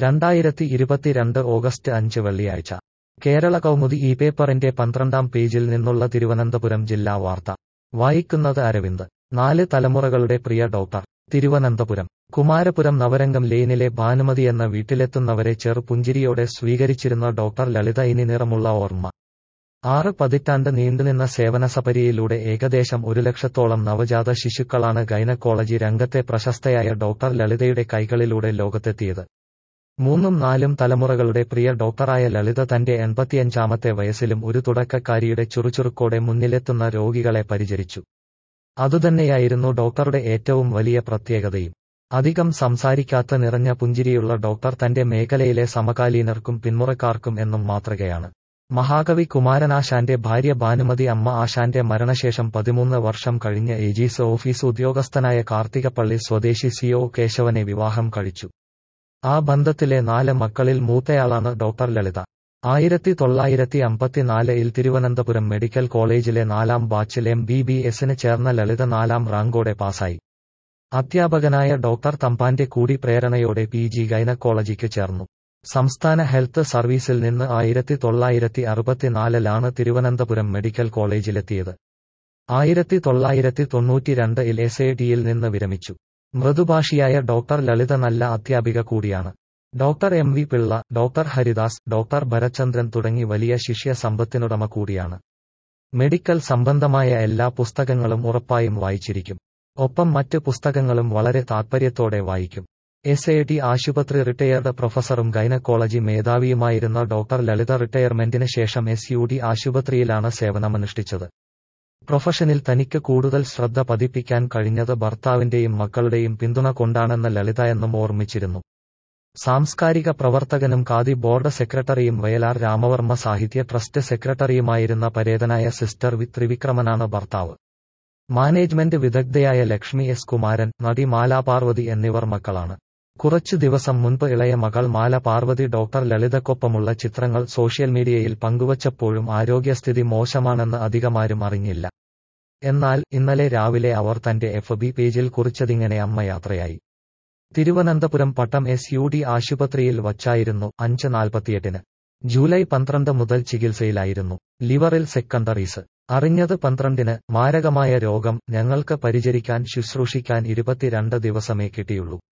രണ്ടായിരത്തി ഇരുപത്തിരണ്ട് ഓഗസ്റ്റ് അഞ്ച് വെള്ളിയാഴ്ച കേരള കൗമുദി ഈ പേപ്പറിന്റെ പന്ത്രണ്ടാം പേജിൽ നിന്നുള്ള തിരുവനന്തപുരം ജില്ലാ വാർത്ത വായിക്കുന്നത് അരവിന്ദ് നാല് തലമുറകളുടെ പ്രിയ ഡോക്ടർ തിരുവനന്തപുരം കുമാരപുരം നവരംഗം ലെയിനിലെ ഭാനുമതി എന്ന വീട്ടിലെത്തുന്നവരെ ചെറുപുഞ്ചിരിയോടെ സ്വീകരിച്ചിരുന്ന ഡോക്ടർ ലളിത ഇനി നിറമുള്ള ഓർമ്മ ആറ് പതിറ്റാണ്ട് നീണ്ടുനിന്ന സേവനസപരിയിലൂടെ ഏകദേശം ഒരു ലക്ഷത്തോളം നവജാത ശിശുക്കളാണ് ഗൈനക്കോളജി രംഗത്തെ പ്രശസ്തയായ ഡോക്ടർ ലളിതയുടെ കൈകളിലൂടെ ലോകത്തെത്തിയത് മൂന്നും നാലും തലമുറകളുടെ പ്രിയ ഡോക്ടറായ ലളിത തന്റെ എൺപത്തിയഞ്ചാമത്തെ വയസ്സിലും ഒരു തുടക്കക്കാരിയുടെ ചുറുചുറുക്കോടെ മുന്നിലെത്തുന്ന രോഗികളെ പരിചരിച്ചു അതുതന്നെയായിരുന്നു ഡോക്ടറുടെ ഏറ്റവും വലിയ പ്രത്യേകതയും അധികം സംസാരിക്കാത്ത നിറഞ്ഞ പുഞ്ചിരിയുള്ള ഡോക്ടർ തന്റെ മേഖലയിലെ സമകാലീനർക്കും പിന്മുറക്കാർക്കും എന്നും മാതൃകയാണ് മഹാകവി കുമാരനാശാന്റെ ഭാര്യ ഭാനുമതി അമ്മ ആശാന്റെ മരണശേഷം പതിമൂന്ന് വർഷം കഴിഞ്ഞ് ഏജീസ് ഓഫീസ് ഉദ്യോഗസ്ഥനായ കാർത്തികപ്പള്ളി സ്വദേശി സിഒ കേശവനെ വിവാഹം കഴിച്ചു ആ ബന്ധത്തിലെ നാല് മക്കളിൽ മൂത്തയാളാണ് ഡോക്ടർ ലളിത ആയിരത്തി തൊള്ളായിരത്തി അമ്പത്തിനാലിൽ തിരുവനന്തപുരം മെഡിക്കൽ കോളേജിലെ നാലാം ബാച്ചിൽ എം ബി ബി എസിന് ചേർന്ന ലളിത നാലാം റാങ്കോടെ പാസായി അധ്യാപകനായ ഡോക്ടർ തമ്പാന്റെ കൂടി പ്രേരണയോടെ പി ജി ഗൈനക്കോളജിക്ക് ചേർന്നു സംസ്ഥാന ഹെൽത്ത് സർവീസിൽ നിന്ന് ആയിരത്തി തൊള്ളായിരത്തി അറുപത്തിനാലിലാണ് തിരുവനന്തപുരം മെഡിക്കൽ കോളേജിലെത്തിയത് ആയിരത്തി തൊള്ളായിരത്തി തൊണ്ണൂറ്റിരണ്ടിൽ എസ് എ ടിയിൽ നിന്ന് വിരമിച്ചു മൃദുഭാഷിയായ ഡോക്ടർ ലളിത നല്ല അധ്യാപിക കൂടിയാണ് doctor M V Pillai doctor Haridas doctor Bharachandran തുടങ്ങി വലിയ ശിഷ്യ സമ്പത്തിനുടമ കൂടിയാണ് മെഡിക്കൽ സംബന്ധമായ എല്ലാ പുസ്തകങ്ങളും ഉറപ്പായും വായിച്ചിരിക്കും ഒപ്പം മറ്റ് പുസ്തകങ്ങളും വളരെ താൽപ്പര്യത്തോടെ വായിക്കും എസ് എ ടി ആശുപത്രി റിട്ടയർഡ് പ്രൊഫസറും ഗൈനക്കോളജി മേധാവിയുമായിരുന്ന ഡോക്ടർ ലളിത റിട്ടയർമെന്റിന് ശേഷം എസ് യു ഡി ആശുപത്രിയിലാണ് സേവനമനുഷ്ഠിച്ചത് പ്രൊഫഷനിൽ തനിക്ക് കൂടുതൽ ശ്രദ്ധ പതിപ്പിക്കാൻ കഴിഞ്ഞത് ഭർത്താവിന്റെയും മക്കളുടെയും പിന്തുണ കൊണ്ടാണെന്ന് ലളിത എന്നും ഓർമ്മിച്ചിരുന്നു സാംസ്കാരിക പ്രവർത്തകനും ഖാദി ബോർഡ് സെക്രട്ടറിയും വയലാർ രാമവർമ്മ സാഹിത്യ ട്രസ്റ്റ് സെക്രട്ടറിയുമായിരുന്ന പരേതനായ സിസ്റ്റർ വി ത്രിവിക്രമനാണ് ഭർത്താവ് മാനേജ്മെന്റ് വിദഗ്ധയായ ലക്ഷ്മി എസ് കുമാരൻ നടി മാല പാർവതി എന്നിവർ മക്കളാണ് കുറച്ചു ദിവസം മുൻപ് ഇളയ മകൾ മാല പാർവതി ഡോക്ടർ ലളിതക്കൊപ്പമുള്ള ചിത്രങ്ങൾ സോഷ്യൽ മീഡിയയിൽ പങ്കുവച്ചപ്പോഴും ആരോഗ്യസ്ഥിതി മോശമാണെന്ന് അധികമാരും അറിഞ്ഞില്ല എന്നാൽ ഇന്നലെ രാവിലെ അവർ തന്റെ എഫ് ബി പേജിൽ കുറിച്ചതിങ്ങനെ അമ്മ യാത്രയായി Thiruvananthapuram Pattom S U D ആശുപത്രിയിൽ വച്ചായിരുന്നു അഞ്ച് നാൽപ്പത്തിയെട്ടിന് ജൂലൈ പന്ത്രണ്ട് മുതൽ ചികിത്സയിലായിരുന്നു ലിവറിൽ സെക്കൻഡറീസ് അറിഞ്ഞത് പന്ത്രണ്ടിന് മാരകമായ രോഗം ഞങ്ങൾക്ക് പരിചരിക്കാൻ ശുശ്രൂഷിക്കാൻ ഇരുപത്തിരണ്ട് ദിവസമേ കിട്ടിയുള്ളൂ